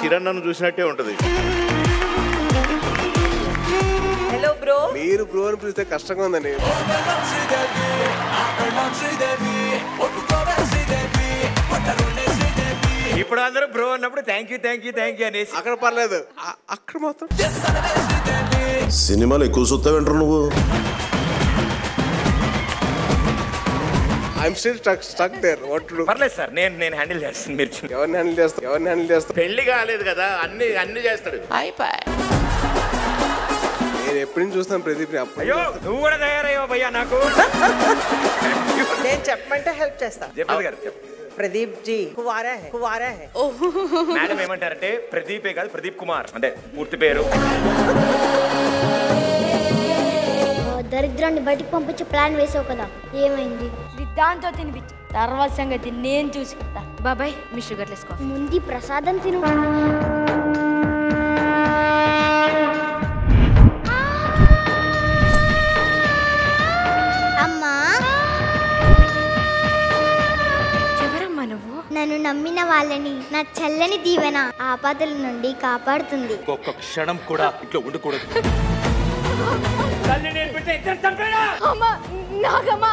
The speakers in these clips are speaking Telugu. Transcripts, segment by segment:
కిరణ్ నన్ను చూసినట్టే ఉంటది హలో బ్రో మీరు బ్రో అని పిలిస్తే కష్టంగా ఉందండి ఇప్పుడు అందరూ బ్రో అన్నప్పుడు thank you thank you thank you అనేసి అక్కడ పర్లేదు అ- అక్కడ మాత్రం సినిమాలు ఎక్కువ చూస్తావేంటారు నువ్వు I'm still stuck stuck there what to పర్లేదు సార్ నేను నేను హ్యాండిల్ చేస్తాను మీరు ఎవరిని హ్యాండిల్ చేస్తా ఎవరిని హ్యాండిల్ చేస్తా పెళ్లి కాలేదు కదా అన్ని అన్ని చేస్తాడు నేను ఎప్పటి నుంచి చూస్తాను ప్రదీప్ ని అప్పుడు అయ్యో నువ్వు కూడా తయారయ్యో భయ్యా నాకు నేను చెప్పమంటే హెల్ప్ చేస్తా జయప్రద గారు చెప్పు. ప్రదీప్ జీ కువారా హై కువారా హై మేడం ఏమంటారంటే ప్రదీపే కాదు ప్రదీప్ కుమార్ అంటే పూర్తి పేరు దరిద్రాన్ని బయటికి పంపించే ప్లాన్ వేసావు కదా ఏమైంది దాంతో తినిపించు తర్వాత సంగతి నేను చూసుకుంటా బాబాయ్ మీ షుగర్ వేసుకో ముందు ప్రసాదం తిను అమ్మా ఎవరమ్మా నువ్వు నన్ను నమ్మిన వాళ్ళని నా చల్లని దీవెన ఆపదల నుండి కాపాడుతుంది ఒక్క క్షణం కూడా ఇంట్లో ఉండకూడదు తల్లి నేర్పితే ఇద్దరు చంపేనా అమ్మా నాగమ్మా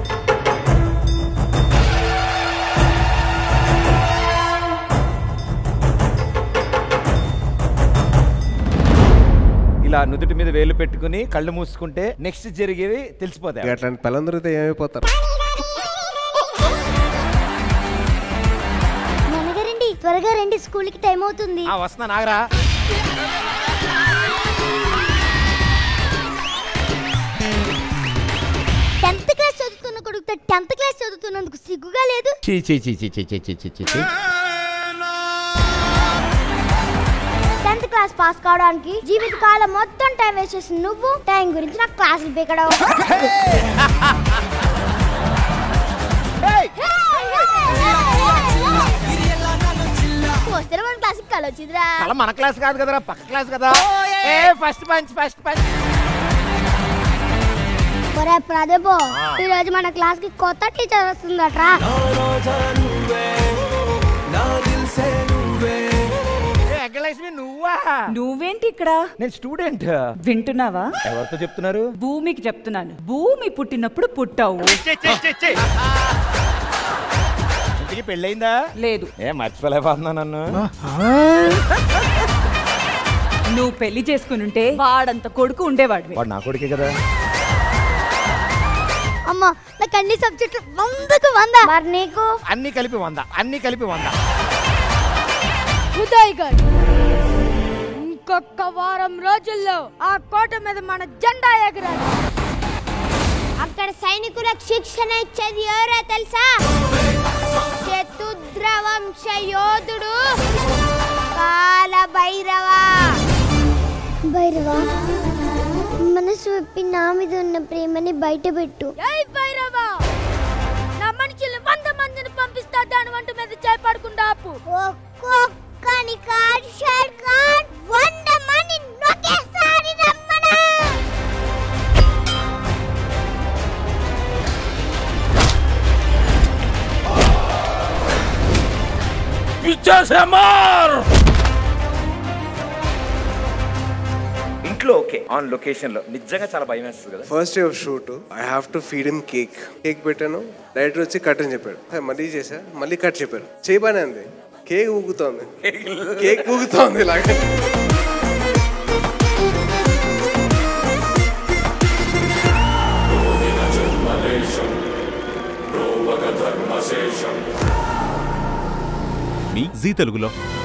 ఇలా నుదుటి మీద వేలు పెట్టుకుని కళ్ళు మూసుకుంటే నెక్స్ట్ జరిగేవి తెలిసిపోతాయి అట్లాంటి పిల్లలు దొరికితే ఏమైపోతారు నాన్నగారండి త్వరగా రండి స్కూల్కి టైం అవుతుంది ఆ వస్తున్నా నాగరా టెన్త్ క్లాస్ చదువుతున్న కొడుకుతో టెన్త్ క్లాస్ చదువుతున్నందుకు సిగ్గుగా లేదు చీ చీ చీ చీ చీ చీ చీ చీ చీ చీ టెన్త్ క్లాస్ పాస్ కావడానికి జీవితకాలం మొత్తం టైం వేస్ట్ చేసిన నువ్వు టైం గురించి నాకు క్లాసులు పీకడం వస్తే మన క్లాస్కి కలొచ్చిదిరా అలా మన క్లాస్ కాదు కదరా పక్క క్లాస్ కదా ఏ ఫస్ట్ పంచ్ ఫస్ట్ పంచ్ ఒరే ప్రదీప్ ఈ రోజు మన క్లాస్ కి కొత్త టీచర్ వస్తుందట్రా వెంకటలక్ష్మి నువ్వా నువ్వేంటి ఇక్కడ నేను స్టూడెంట్ వింటున్నావా ఎవరితో చెప్తున్నారు భూమికి చెప్తున్నాను భూమి పుట్టినప్పుడు పుట్టావు ఇంటికి పెళ్ళయిందా లేదు ఏ మర్చిపోలేకపోతున్నా నన్ను నువ్వు పెళ్లి చేసుకునుంటే వాడంత కొడుకు ఉండేవాడివి వాడు నా కొడుకే కదా అమ్మ నాకు అన్ని సబ్జెక్టులు వందకు వంద మరి నీకు అన్ని కలిపి వంద అన్ని కలిపి వంద ఉదయ్ గారు ఇంకొక వారం రోజుల్లో ఆ కోట మీద మన జెండా ఎగరాలి అక్కడ సైనికులకు శిక్షణ ఇచ్చేది ఎవరో తెలుసా చతుద్ర వంశ యోధుడు కాల భైరవ భైరవ మనసు విప్పి నా మీద ఉన్న ప్రేమని బయట పెట్టు ఏయ్ భైరవా నా మనుషులు వంద మందిని పంపిస్తా దాని వంట మీద చేపడకుండా ఆపు ఒక్కొక్కని కాదు షేర్ ఖాన్ వంద మంది ఒకేసారి రమ్మనా ఇంట్లో ఓకే ఆన్ లొకేషన్ లో నిజంగా చాలా భయం వేస్తుంది కదా first day of shoot I have to feed him cake cake పెట్టాను డైరెక్టర్ వచ్చి కట్ అని చెప్పాడు హే, మళ్ళీ చేశా మళ్ళీ కట్ చెప్పారు చేయబానే అంది కేక్ ఊగుతోంది కేక్ ఊగుతోంది ఇలాగే మీ జీ తెలుగులో